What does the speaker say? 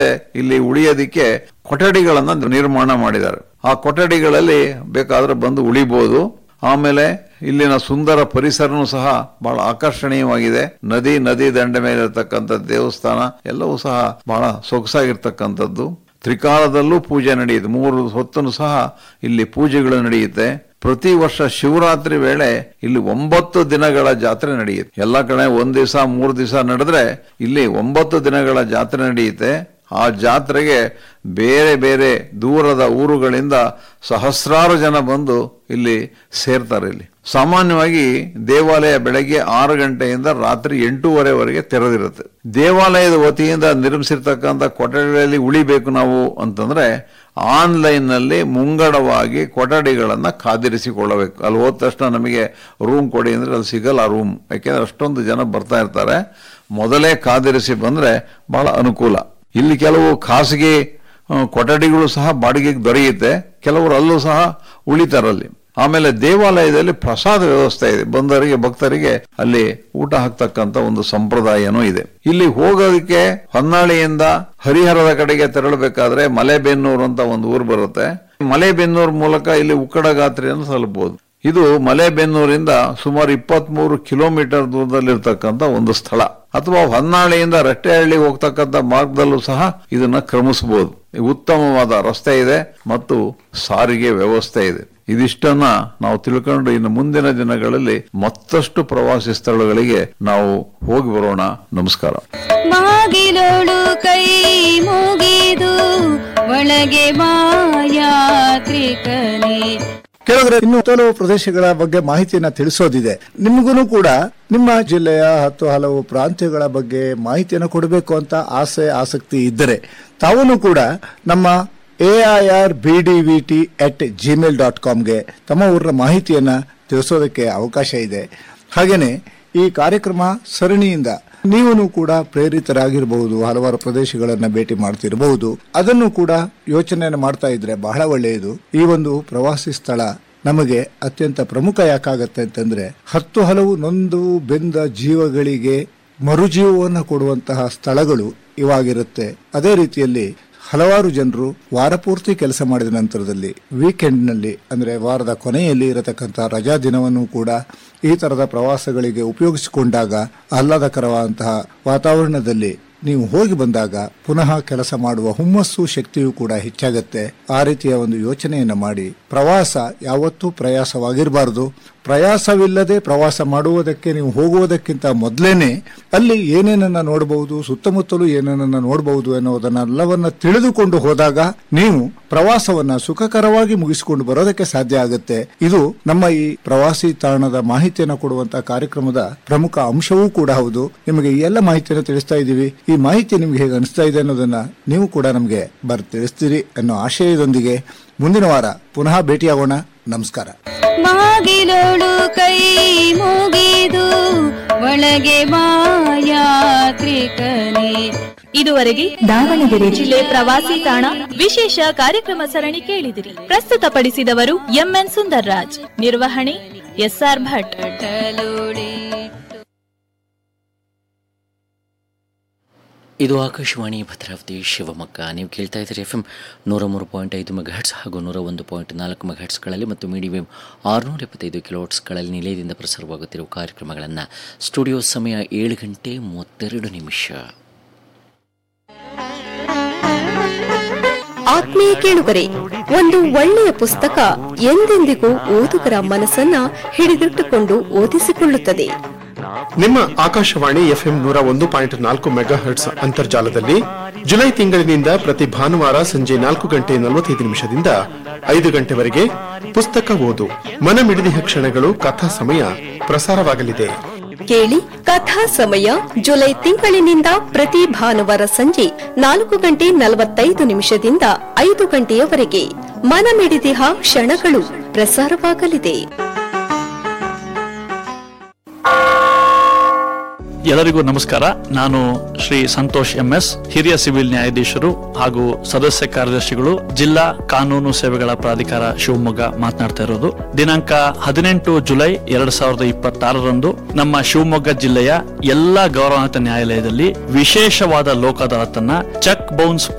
ಇಲ್ಲಿ ಉಳಿಯೋದಿಕ್ಕೆ ಕೊಠಡಿಗಳನ್ನ ನಿರ್ಮಾಣ ಮಾಡಿದ್ದಾರೆ ಆ ಕೊಠಡಿಗಳಲ್ಲಿ ಬೇಕಾದ್ರೆ ಬಂದು ಉಳಿಬಹುದು ಆಮೇಲೆ ಇಲ್ಲಿನ ಸುಂದರ ಪರಿಸರನೂ ಸಹ ಬಹಳ ಆಕರ್ಷಣೀಯವಾಗಿದೆ ನದಿ ನದಿ ದಂಡೆ ಮೇಲೆ ಇರತಕ್ಕಂಥ ದೇವಸ್ಥಾನ ಎಲ್ಲವೂ ಸಹ ಬಹಳ ಸೊಗಸಾಗಿರ್ತಕ್ಕಂಥದ್ದು ತ್ರಿಕಾಲದಲ್ಲೂ ಪೂಜೆ ನಡೆಯುತ್ತೆ ಮೂರು ಹೊತ್ತನು ಸಹ ಇಲ್ಲಿ ಪೂಜೆಗಳು ನಡೆಯುತ್ತೆ ಪ್ರತಿ ವರ್ಷ ಶಿವರಾತ್ರಿ ವೇಳೆ ಇಲ್ಲಿ ಒಂಬತ್ತು ದಿನಗಳ ಜಾತ್ರೆ ನಡೆಯುತ್ತೆ ಎಲ್ಲ ಕಡೆ ಒಂದ್ ದಿವಸ ಮೂರು ದಿವಸ ನಡೆದ್ರೆ ಇಲ್ಲಿ ಒಂಬತ್ತು ದಿನಗಳ ಜಾತ್ರೆ ನಡೆಯುತ್ತೆ ಆ ಜಾತ್ರೆಗೆ ಬೇರೆ ಬೇರೆ ದೂರದ ಊರುಗಳಿಂದ ಸಹಸ್ರಾರು ಜನ ಬಂದು ಇಲ್ಲಿ ಸೇರ್ತಾರೆ ಇಲ್ಲಿ ಸಾಮಾನ್ಯವಾಗಿ ದೇವಾಲಯ ಬೆಳಗ್ಗೆ ಆರು ಗಂಟೆಯಿಂದ ರಾತ್ರಿ ಎಂಟೂವರೆವರೆಗೆ ತೆರೆದಿರುತ್ತೆ ದೇವಾಲಯದ ವತಿಯಿಂದ ನಿರ್ಮಿಸಿರ್ತಕ್ಕಂಥ ಕೊಠಡಿಗಳಲ್ಲಿ ಉಳಿಬೇಕು ನಾವು ಅಂತಂದ್ರೆ ಆನ್ಲೈನ್ ನಲ್ಲಿ ಮುಂಗಡವಾಗಿ ಕೊಠಡಿಗಳನ್ನ ಕಾದಿರಿಸಿಕೊಳ್ಳಬೇಕು ಅಲ್ಲಿ ಹೋದ ತಕ್ಷಣ ನಮಗೆ ರೂಮ್ ಕೊಡಿ ಅಂದ್ರೆ ಅಲ್ಲಿ ಸಿಗಲ್ಲ ರೂಮ್ ಯಾಕೆಂದ್ರೆ ಅಷ್ಟೊಂದು ಜನ ಬರ್ತಾ ಇರ್ತಾರೆ ಮೊದಲೇ ಕಾದಿರಿಸಿ ಬಂದ್ರೆ ಬಹಳ ಅನುಕೂಲ ಇಲ್ಲಿ ಕೆಲವು ಖಾಸಗಿ ಆ, ಕೊಠಡಿಗಳು ಸಹ ಬಾಡಿಗೆಗೆ ದೊರೆಯುತ್ತೆ ಕೆಲವರು ಅಲ್ಲೂ ಸಹ ಉಳಿತಾರಲ್ಲಿ ಆಮೇಲೆ ದೇವಾಲಯದಲ್ಲಿ ಪ್ರಸಾದ ವ್ಯವಸ್ಥೆ ಇದೆ ಬಂದವರಿಗೆ ಭಕ್ತರಿಗೆ ಅಲ್ಲಿ ಊಟ ಹಾಕ್ತಕ್ಕಂತ ಒಂದು ಸಂಪ್ರದಾಯನೂ ಇದೆ ಇಲ್ಲಿ ಹೋಗೋದಕ್ಕೆ ಹೊನ್ನಾಳಿಯಿಂದ ಹರಿಹರದ ಕಡೆಗೆ ತೆರಳಬೇಕಾದ್ರೆ ಮಲೆಬೆನ್ನೂರು ಅಂತ ಒಂದು ಊರು ಬರುತ್ತೆ ಮಲೆಬೆನ್ನೂರು ಮೂಲಕ ಇಲ್ಲಿ ಉಕ್ಕಡಗಾತ್ರಿಯನ್ನು ತಲುಪಬಹುದು ಇದು ಮಲೆಬೆನ್ನೂರಿಂದ ಸುಮಾರು ಇಪ್ಪತ್ಮೂರು ಕಿಲೋಮೀಟರ್ ದೂರದಲ್ಲಿರ್ತಕ್ಕಂಥ ಒಂದು ಸ್ಥಳ ಅಥವಾ ಹೊನ್ನಾಳಿಯಿಂದ ರಟ್ಟೆಹಳ್ಳಿ ಹೋಗ್ತಕ್ಕಂಥ ಮಾರ್ಗದಲ್ಲೂ ಸಹ ಇದನ್ನ ಕ್ರಮಿಸಬಹುದು ಉತ್ತಮವಾದ ರಸ್ತೆ ಇದೆ ಮತ್ತು ಸಾರಿಗೆ ವ್ಯವಸ್ಥೆ ಇದೆ ಇದಿಷ್ಟನ್ನ ನಾವು ತಿಳ್ಕೊಂಡು ಇನ್ನು ಮುಂದಿನ ದಿನಗಳಲ್ಲಿ ಮತ್ತಷ್ಟು ಪ್ರವಾಸಿ ಸ್ಥಳಗಳಿಗೆ ನಾವು ಹೋಗಿ ಬರೋಣ ನಮಸ್ಕಾರ ಬಾಗಿಲೋಳು ಕೈ ಮುಗಿದು ಒಳಗೆ ಮಾಯಾತ್ರಿಕನೇ ಕೆಲವರೆ ಇನ್ನು ಕೆಲವು ಪ್ರದೇಶಗಳ ಬಗ್ಗೆ ಮಾಹಿತಿಯನ್ನ ತಿಳಿಸೋದಿದೆ ನಿಮಗೂ ಕೂಡ ನಿಮ್ಮ ಜಿಲ್ಲೆಯ ಹತ್ತು ಹಲವು ಪ್ರಾಂತ್ಯಗಳ ಬಗ್ಗೆ ಮಾಹಿತಿಯನ್ನು ಕೊಡಬೇಕು ಅಂತ ಆಸೆ ಆಸಕ್ತಿ ಇದ್ದರೆ ತಾವೂ ಕೂಡ ನಮ್ಮ A I R B D V T at Gmail dot ಕಾಮ್ಗೆ ತಮ್ಮ ಊರಿನ ಮಾಹಿತಿಯನ್ನ ತಿಳಿಸೋದಕ್ಕೆ ಅವಕಾಶ ಇದೆ ಹಾಗೇನೆ ಈ ಕಾರ್ಯಕ್ರಮ ಸರಣಿಯಿಂದ ನೀವು ಕೂಡ ಪ್ರೇರಿತರಾಗಿರಬಹುದು ಹಲವಾರು ಪ್ರದೇಶಗಳನ್ನ ಭೇಟಿ ಮಾಡ್ತಿರಬಹುದು ಅದನ್ನು ಕೂಡ ಯೋಚನೆಯನ್ನು ಮಾಡ್ತಾ ಇದ್ರೆ ಬಹಳ ಒಳ್ಳೆಯದು ಈ ಒಂದು ಪ್ರವಾಸಿ ಸ್ಥಳ ನಮಗೆ ಅತ್ಯಂತ ಪ್ರಮುಖ ಯಾಕಾಗತ್ತೆ ಅಂತಂದ್ರೆ ಹತ್ತು ಹಲವು ನೊಂದು ಬೆಂದ ಜೀವಗಳಿಗೆ ಮರುಜೀವವನ್ನು ಕೊಡುವಂತಹ ಸ್ಥಳಗಳು ಇವಾಗಿರುತ್ತೆ ಅದೇ ರೀತಿಯಲ್ಲಿ ಹಲವಾರು ಜನರು ವಾರ ಪೂರ್ತಿ ಕೆಲಸ ಮಾಡಿದ ನಂತರದಲ್ಲಿ ವೀಕೆಂಡ್ ನಲ್ಲಿ ಅಂದ್ರೆ ವಾರದ ಕೊನೆಯಲ್ಲಿ ಇರತಕ್ಕಂಥ ರಜಾ ದಿನವನ್ನು ಕೂಡ ಈ ತರದ ಪ್ರವಾಸಗಳಿಗೆ ಉಪಯೋಗಿಸಿಕೊಂಡಾಗ ಆಹ್ಲಾದಕರವಾದಂತಹ ವಾತಾವರಣದಲ್ಲಿ ನೀವು ಹೋಗಿ ಬಂದಾಗ ಪುನಃ ಕೆಲಸ ಮಾಡುವ ಹುಮ್ಮಸ್ಸು ಶಕ್ತಿಯೂ ಕೂಡ ಹೆಚ್ಚಾಗತ್ತೆ ಆ ರೀತಿಯ ಒಂದು ಯೋಚನೆಯನ್ನ ಮಾಡಿ ಪ್ರವಾಸ ಯಾವತ್ತೂ ಪ್ರಯಾಸವಾಗಿರಬಾರದು ಪ್ರಯಾಸವಿಲ್ಲದೆ ಪ್ರವಾಸ ಮಾಡುವುದಕ್ಕೆ ನೀವು ಹೋಗುವುದಕ್ಕಿಂತ ಮೊದಲೇನೆ ಅಲ್ಲಿ ಏನೇನನ್ನ ನೋಡಬಹುದು ಸುತ್ತಮುತ್ತಲೂ ಏನೇನನ್ನ ನೋಡಬಹುದು ಎನ್ನುವುದನ್ನೆಲ್ಲವನ್ನ ತಿಳಿದುಕೊಂಡು ಹೋದಾಗ ನೀವು ಪ್ರವಾಸವನ್ನ ಸುಖಕರವಾಗಿ ಮುಗಿಸಿಕೊಂಡು ಬರೋದಕ್ಕೆ ಸಾಧ್ಯ ಆಗುತ್ತೆ ಇದು ನಮ್ಮ ಈ ಪ್ರವಾಸಿ ತಾಣದ ಮಾಹಿತಿಯನ್ನು ಕೊಡುವಂತಹ ಕಾರ್ಯಕ್ರಮದ ಪ್ರಮುಖ ಅಂಶವೂ ಕೂಡ ಹೌದು ನಿಮಗೆ ಈ ಎಲ್ಲ ಮಾಹಿತಿಯನ್ನು ತಿಳಿಸ್ತಾ ಇದ್ದೀವಿ ಈ ಮಾಹಿತಿ ನಿಮ್ಗೆ ಹೇಗೆ ಅನಿಸ್ತಾ ಇದೆ ಅನ್ನೋದನ್ನ ನೀವು ಕೂಡ ನಮಗೆ ಬರ್ ತಿಳಿಸ್ತೀರಿ ಅನ್ನೋ ಆಶಯದೊಂದಿಗೆ ಮುಂದಿನ ವಾರ ಪುನಃ ಭೇಟಿಯಾಗೋಣ ನಮಸ್ಕಾರ ಬಾಗಿಲೋಳು ಕೈ ಮುಗಿದು ಒಳಗೆ ಮಾಯಾತ್ರಿಕನೇ ಇದುವರೆಗೆ ದಾವಣಗೆರೆ ಜಿಲ್ಲೆ ಪ್ರವಾಸಿ ತಾಣ ವಿಶೇಷ ಕಾರ್ಯಕ್ರಮ ಸರಣಿ ಕೇಳಿದಿರಿ ಪ್ರಸ್ತುತಪಡಿಸಿದವರು ಎಂಎನ್ ಸುಂದರ್ರಾಜ್ ನಿರ್ವಹಣೆ ಎಸ್ಆರ್ ಭಟ್ ಇದು ಆಕಾಶವಾಣಿ ಭದ್ರಾವತಿ ಶಿವಮೊಗ್ಗ ನೀವು ಕೇಳ್ತಾ ಇದ್ದೀರಿ ಎಫ್ ಎಂ ನೂರ ಮೂರು ಪಾಯಿಂಟ್ ಐದು ಮೆಗಾಹೆಟ್ಸ್ ಹಾಗೂ ನೂರ ಒಂದು ಪಾಯಿಂಟ್ ನಾಲ್ಕು ಮೆಗಾಹೆಟ್ಸ್ಗಳಲ್ಲಿ ಮತ್ತು ಮೀಡಿಯಂ ಆರುನೂರ ಎಪ್ಪತ್ತೈದು ಕಿಲೋಟ್ಸ್ಗಳಲ್ಲಿ ನಿಲಯದಿಂದ ಪ್ರಸಾರವಾಗುತ್ತಿರುವ ಕಾರ್ಯಕ್ರಮಗಳನ್ನು ಸ್ಟುಡಿಯೋ ಸಮಯ ಏಳು ಗಂಟೆ ಮೂವತ್ತೆರಡು ನಿಮಿಷ ಆತ್ಮೀಯ ಕೇಳುಗರೆ ಒಂದು ಒಳ್ಳೆಯ ಪುಸ್ತಕ ಎಂದೆಂದಿಗೂ ಓದುಗರ ಮನಸ್ಸನ್ನ ಹಿಡಿದಿಟ್ಟುಕೊಂಡು ಓದಿಸಿಕೊಳ್ಳುತ್ತದೆ ನಿಮ್ಮ ಆಕಾಶವಾಣಿ ಎಫ್ಎಂ ನೂರ ಒಂದು ಪಾಯಿಂಟ್ ನಾಲ್ಕು ಮೆಗಾ ಹರ್ಟ್ಸ್ ಅಂತರ್ಜಾಲದಲ್ಲಿ ಜುಲೈ ತಿಂಗಳಿನಿಂದ ಪ್ರತಿ ಭಾನುವಾರ ಸಂಜೆ ನಾಲ್ಕು ಗಂಟೆ ನಲವತ್ತೈದು ನಿಮಿಷದಿಂದ ಐದು ಗಂಟೆವರೆಗೆ ಪುಸ್ತಕ ಓದು ಮನಮಿಡಿದಿಹ ಕ್ಷಣಗಳು ಕಥಾ ಸಮಯ ಪ್ರಸಾರವಾಗಲಿದೆ ಕೇಳಿ ಕಥಾ ಸಮಯ ಜುಲೈ ತಿಂಗಳಿನಿಂದ ಪ್ರತಿ ಭಾನುವಾರ ಸಂಜೆ ನಾಲ್ಕು ಗಂಟೆ ನಲವತ್ತೈದು ನಿಮಿಷದಿಂದ ಐದು ಗಂಟೆಯವರೆಗೆ ಮನಮಿಡಿದಿಹ ಕ್ಷಣಗಳು ಪ್ರಸಾರವಾಗಲಿದೆ ಎಲ್ಲರಿಗೂ ನಮಸ್ಕಾರ ನಾನು ಶ್ರೀ ಸಂತೋಷ್ ಎಂಎಸ್ ಹಿರಿಯ ಸಿವಿಲ್ ನ್ಯಾಯಾಧೀಶರು ಹಾಗೂ ಸದಸ್ಯ ಕಾರ್ಯದರ್ಶಿಗಳು ಜಿಲ್ಲಾ ಕಾನೂನು ಸೇವೆಗಳ ಪ್ರಾಧಿಕಾರ ಶಿವಮೊಗ್ಗ ಮಾತನಾಡ್ತಾ ಇರೋದು ದಿನಾಂಕ ಹದಿನೆಂಟು ಜುಲೈ ಎರಡ್ ಸಾವಿರದ ಇಪ್ಪತ್ತಾರರಂದು ನಮ್ಮ ಶಿವಮೊಗ್ಗ ಜಿಲ್ಲೆಯ ಎಲ್ಲಾ ಗೌರವಾನ್ವಿತ ನ್ಯಾಯಾಲಯದಲ್ಲಿ ವಿಶೇಷವಾದ ಲೋಕ ಅದಾಲತನ್ನ ಚೆಕ್ ಬೌನ್ಸ್